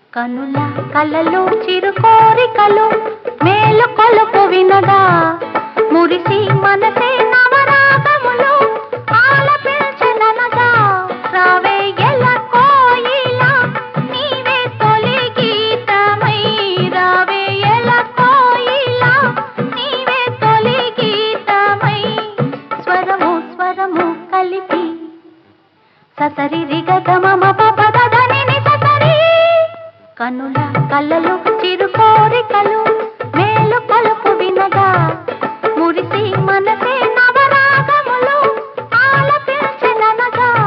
కనుల కలలు చిరు కోరికలు మేలు కొలుపు వినగా మురిసి మనసే నవరాగములు ఆలపించననగా రావే ఎల కోయిలా నీవే తొలి గీతమై రావే ఎల కోయిలా నీవే తొలి గీతమై స్వరము స్వరము కలిపి ససరి రిగగమమ పపదని ససరి కనుల కళ్ళలు చిరు కోరికలు మేలు కలుపు వినగా మురిసి మనసే నవరాగములు ఆలపించననగా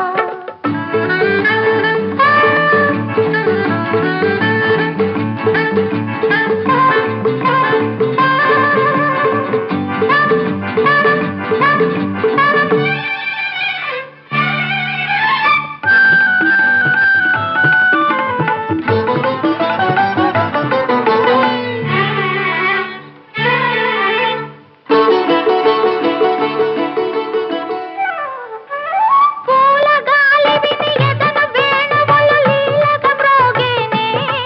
పూల గాలి విని ఎదన వేణువులు లీలగా మ్రోగేనే.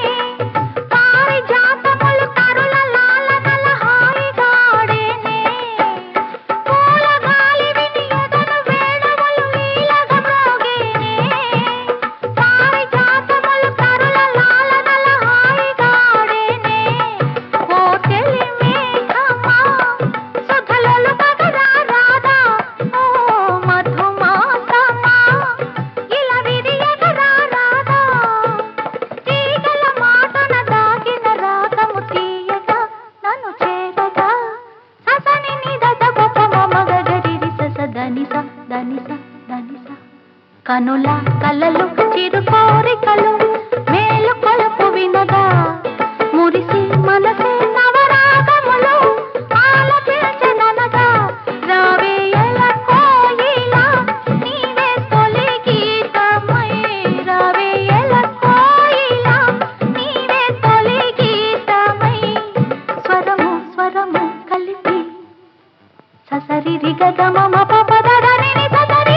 పారిజాతములు తరుల లాలనల హాయిగా ఆడేనే. పూల గాలి విని ఎదన వేణువులు లీలగా మ్రోగేనే. పారిజాతములు తరుల లాలనల హాయిగా ఆడేనే. ఓ తెలిమేఘమా, సుధలలు పగరా రాధా. ఓ మధుమాసమా, ఇలా విరియగరా రాధా. తీగల మాటన దాగిన రాగము తీయగా నన్ను చేరగా. ససని నిదద పప మమ గగరిరి సస ధనిస ధనిస ధనిస. కనుల కలలు చిరు కోరికలు మేలు కొలుపు వినగా మురిసి మనసే నవరాగములు ఆలపించననగా రావే ఎల కోయిలా నీవే తొలి గీతమై రావే ఎల కోయిలా నీవే తొలి గీతమై స్వరము స్వరము కలిపి ససరి రిగగమమ పపదని ససరి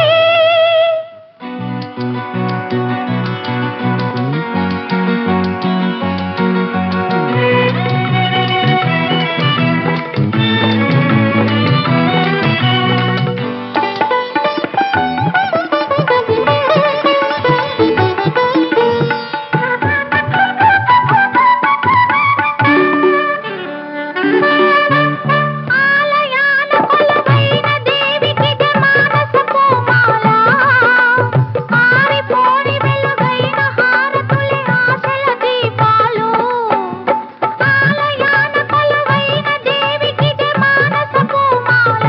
ఆలయాల కొలువైన దేవికిదే మానస పూమాల. ఆరిపోని వెలుగైన హారతులే ఆశల దీపాలు. ఆలయాల కొలువైన దేవికిదే మానస పూమాల.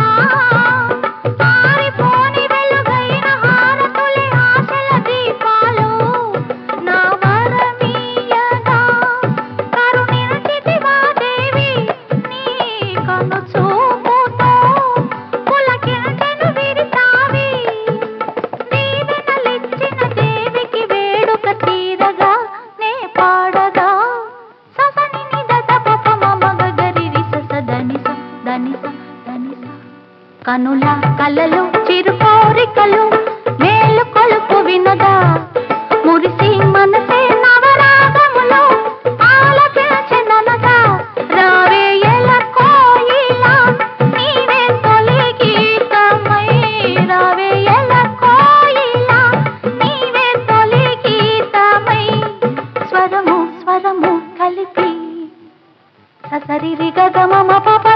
ఆరిపోని వెలుగైన హారతులే ఆశల దీపాలు. నా వరమీయగా కరుణించితివా దేవి నీ కను చూపుతో పులకించెను విరితావి దీవెనలిచ్చిన దేవికి వేడుక తీరగా నే పాడగా ససని నిదత పప మమ గగరిరి సస ధనిస ధనిస ధనిస కనుల కలలు చిరు కోరికలు మేలు కొలుపు వినగా మురిసి మనసే నవరాగములు ఆలపించననగా రావే ఎల కోయిలా నీవే తొలి గీతమై రావే ఎల కోయిలా నీవే తొలి గీతమై స్వరము స్వరము కలిపి ససరి రిగగమమ పప